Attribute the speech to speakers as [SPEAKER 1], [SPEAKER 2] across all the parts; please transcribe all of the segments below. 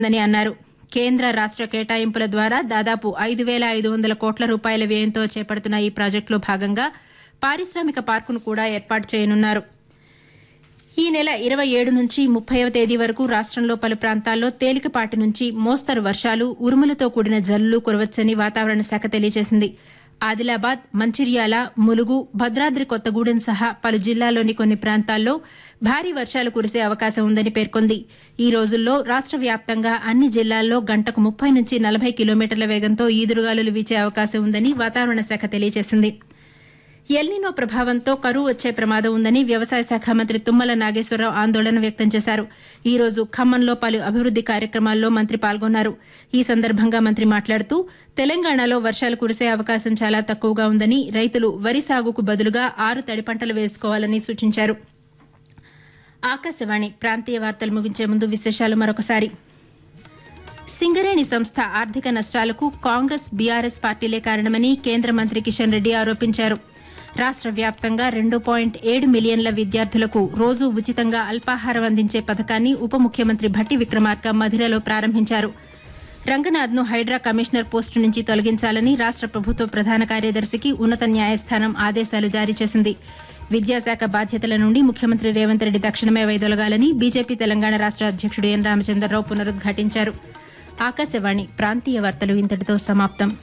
[SPEAKER 1] ఉందని అన్నారు కేంద్ర రాష్ట కేటాయింపుల ద్వారా దాదాపు ఐదు వేల ఐదు వందల కోట్ల రూపాయల వ్యయంతో చేపడుతున్న ఈ ప్రాజెక్టులో భాగంగా పారిశ్రామిక పార్కును కూడా ఏర్పాటు చేయనున్నారు ఈ నెల ఇరవై ఏడు నుంచి ముప్పైవ తేదీ వరకు రాష్టంలో పలు ప్రాంతాల్లో తేలికపాటి నుంచి మోస్తరు వర్షాలు ఉరుములతో కూడిన జల్లులు కురవచ్చని వాతావరణ శాఖ తెలియజేసింది ఆదిలాబాద్ మంచిర్యాల ములుగు భద్రాద్రి కొత్తగూడెం సహా పలు జిల్లాల్లోని కొన్ని ప్రాంతాల్లో భారీ వర్షాలు కురిసే అవకాశం ఉందని పేర్కొంది ఈ రోజుల్లో రాష్ట వ్యాప్తంగా అన్ని జిల్లాల్లో గంటకు ముప్పై నుంచి నలభై కిలోమీటర్ల వేగంతో ఈదురుగాలులు వీచే అవకాశం ఉందని వాతావరణ శాఖ తెలియజేసింది ఎల్నినో ప్రభావంతో కరువు వచ్చే ప్రమాదం ఉందని వ్యవసాయ శాఖ మంత్రి తుమ్మల నాగేశ్వరరావు ఆందోళన వ్యక్తం చేశారు ఈ రోజు ఖమ్మంలో పలు అభివృద్ది కార్యక్రమాల్లో మంత్రి పాల్గొన్నారు ఈ సందర్భంగా మంత్రి మాట్లాడుతూ తెలంగాణలో వర్షాలు కురిసే అవకాశం చాలా తక్కువగా ఉందని రైతులు వరి సాగుకు బదులుగా ఆరు తడి పంటలు వేసుకోవాలని సూచించారు ఆకాశవాణి ప్రాంతీయ వార్తలు ముగించే ముందు విశేషాలు మరొకసారి సింగరేణి సంస్థ ఆర్థిక నష్టాలకు కాంగ్రెస్ బీఆర్ఎస్ పార్టీలే కారణమని కేంద్ర మంత్రి కిషన్ రెడ్డి ఆరోపించారు రాష్ట వ్యాప్తంగా రెండు పాయింట్ ఏడు మిలియన్ల విద్యార్థులకు రోజు ఉచితంగా అల్పాహారం అందించే పథకాన్ని ఉప ముఖ్యమంత్రి భట్టి విక్రమార్క మధిరలో ప్రారంభించారు రంగనాథ్ను హైడ్రా కమిషనర్ పోస్టు నుంచి తొలగించాలని రాష్ట ప్రభుత్వ ప్రధాన కార్యదర్శికి ఉన్నత న్యాయస్థానం ఆదేశాలు జారీ చేసింది విద్యాశాఖ బాధ్యతల నుండి ముఖ్యమంత్రి రేవంత్ రెడ్డి తక్షణమే వైదొలగాలని బీజేపీ తెలంగాణ రాష్ట అధ్యక్షుడు ఎన్ రామచంద్రరావు పునరుద్ఘాటించారు ఆకాశవాణి ప్రాంతీయ వార్తలు ఇంతటితో సమాప్తం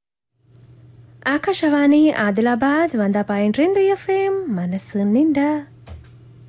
[SPEAKER 2] ఆకాశవాణి ఆదిలాబాద్ వంద పాయింట్ రెండు ఎఫ్ఎం మనసు నిండా